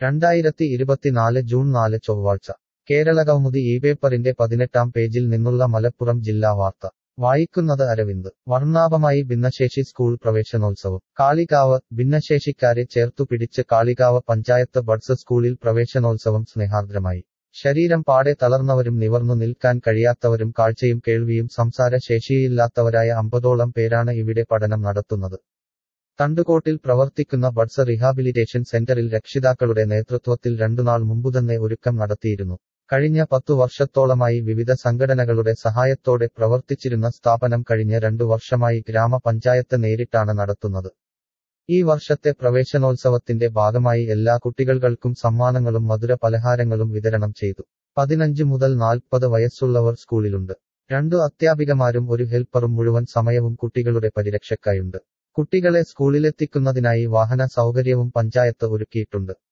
രണ്ടായിരത്തി ഇരുപത്തിനാല് ജൂൺ നാല് ചൊവ്വാഴ്ച കേരളകൗമുദി ഈ പേപ്പറിന്റെ പതിനെട്ടാം പേജിൽ നിന്നുള്ള മലപ്പുറം ജില്ലാ വാർത്ത വായിക്കുന്നത് അരവിന്ദ് വർണ്ണാഭമായി ഭിന്നശേഷി സ്കൂൾ പ്രവേശനോത്സവം കാളികാവ് ഭിന്നശേഷിക്കാരെ ചേർത്തു പിടിച്ച് കാളികാവ് പഞ്ചായത്ത് ബഡ്സ് സ്കൂളിൽ പ്രവേശനോത്സവം സ്നേഹാർദ്രമായി ശരീരം പാടെ തളർന്നവരും നിവർന്നു നിൽക്കാൻ കഴിയാത്തവരും കാഴ്ചയും കേൾവിയും സംസാര ശേഷിയില്ലാത്തവരായ അമ്പതോളം പേരാണ് ഇവിടെ പഠനം നടത്തുന്നത് തണ്ടുകോട്ടിൽ പ്രവർത്തിക്കുന്ന ബഡ്സ് റീഹാബിലിറ്റേഷൻ സെന്ററിൽ രക്ഷിതാക്കളുടെ നേതൃത്വത്തിൽ രണ്ടുനാൾ മുമ്പുതന്നെ ഒരുക്കം നടത്തിയിരുന്നു കഴിഞ്ഞ പത്തു വർഷത്തോളമായി വിവിധ സംഘടനകളുടെ സഹായത്തോടെ പ്രവർത്തിച്ചിരുന്ന സ്ഥാപനം കഴിഞ്ഞ രണ്ടു വർഷമായി ഗ്രാമപഞ്ചായത്ത് നേരിട്ടാണ് നടത്തുന്നത് ഈ വർഷത്തെ പ്രവേശനോത്സവത്തിന്റെ ഭാഗമായി എല്ലാ കുട്ടികൾക്കും സമ്മാനങ്ങളും മധുര പലഹാരങ്ങളും വിതരണം ചെയ്തു പതിനഞ്ച് മുതൽ നാൽപ്പത് വയസ്സുള്ളവർ സ്കൂളിലുണ്ട് രണ്ടു അധ്യാപികമാരും ഒരു ഹെൽപ്പറും മുഴുവൻ സമയവും കുട്ടികളുടെ പരിരക്ഷയ്ക്കായുണ്ട് കുട്ടികളെ സ്കൂളിലെത്തിക്കുന്നതിനായി വാഹന സൗകര്യവും പഞ്ചായത്ത് ഒരുക്കിയിട്ടുണ്ട്